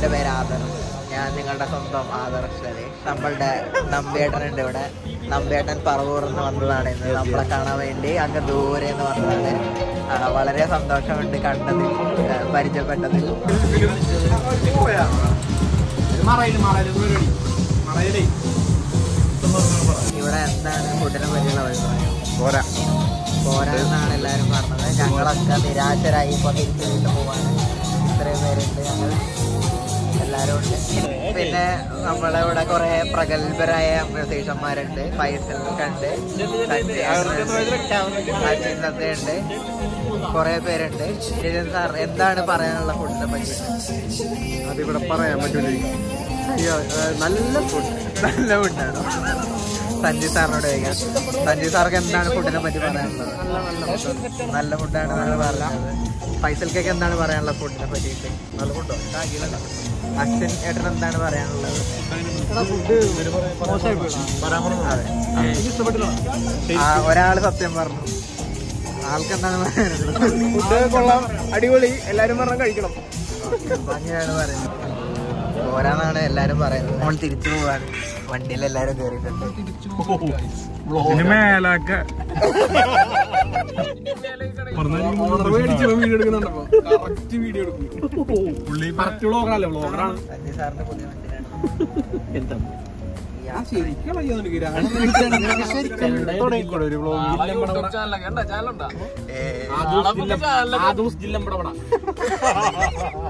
എൻ്റെ പേര് ആദർശ് ഞാൻ നിങ്ങളുടെ സ്വന്തം ആദർശ് നമ്മളുടെ നമ്പേട്ടനുണ്ട് ഇവിടെ നമ്പേട്ടൻ പറവൂർ എന്ന് വന്നതാണ് ഇന്ന് നമ്മളെ കാണാൻ വേണ്ടി അങ്ങ് ദൂരെ എന്ന് വന്നതാണ് ആ, വളരെ സന്തോഷമുണ്ട് കണ്ടതിൽ ആ, പരിചയപ്പെട്ടതിൽ ഇവിടെ എന്താണ് ഫുഡിനെ പറ്റിയുള്ള അഭിപ്രായം പോരാ പോരാ എന്നാണ് എല്ലാവരും പറഞ്ഞത് ഞങ്ങളൊക്കെ നിരാശരായി ഇപ്പൊ തിരിച്ചു വീട്ടിൽ പോവാണ് ഇത്രയും പേരുണ്ട് ഞങ്ങൾ എല്ലാവരും ഉണ്ട് പിന്നെ നമ്മളെ ഇവിടെ കുറെ പ്രഗത്ഭരായ മ്യൂസീഷ്യന്മാരുണ്ട് ഫൈസലൊക്കെ ഉണ്ട് ഉണ്ട് കുറെ പേരുണ്ട് ജിതിൻ സാർ എന്താണ് പറയാനുള്ള ഫുഡിനെ പറ്റി അതിവിടെ പറയാൻ പറ്റൂല അയ്യോ ഏ, നല്ല ഫുഡ് നല്ല ഫുഡാണോ സഞ്ജയ് സാറിനോട് ചോദിക്കാം സഞ്ജയ് സാർക്ക് എന്താണ് ഫുഡിനെ പറ്റി പറയാനുള്ളത് നല്ല ഫുഡാണ് എന്നാണ് പറഞ്ഞത് ഫൈസൽക്കൊക്കെ എന്താണ് പറയാനുള്ളത് ഫുഡിനെ പറ്റിയിട്ട് നല്ല ഫുഡോ അച്ഛൻ ഏട്ടൻ എന്താണ് പറയാനുള്ളത് അതെ ആ ഒരാള് സത്യം പറഞ്ഞു ആൾക്ക് എന്താണ് പറയാനുള്ളത് ഫുഡ് കൊള്ളാം അടിപൊളി എല്ലാരും പറഞ്ഞാൽ കഴിക്കണം അങ്ങനെയാണ് പറയുന്നത് പോരാന്നാണ് എല്ലാരും പറയുന്നത് നമ്മൾ തിരിച്ചു പോവാണ് വണ്ടിയിൽ എല്ലാരും കയറിയിട്ടുണ്ട് മേലൊക്കെ വീഡിയോ എടുക്കുന്നുണ്ടപ്പോ കറക്റ്റ് വീഡിയോ എടുക്കും പുള്ളി കറക്റ്റ് വ്ളോഗറല്ലേ വ്ളോഗറാണ് സഞ്ജയ് സാറിന്റെ പുതിയ വണ്ടിയിലാണ് ശരിക്കും ഒരു വ്ളോഗ് ഏ, ജില്ലമ്പട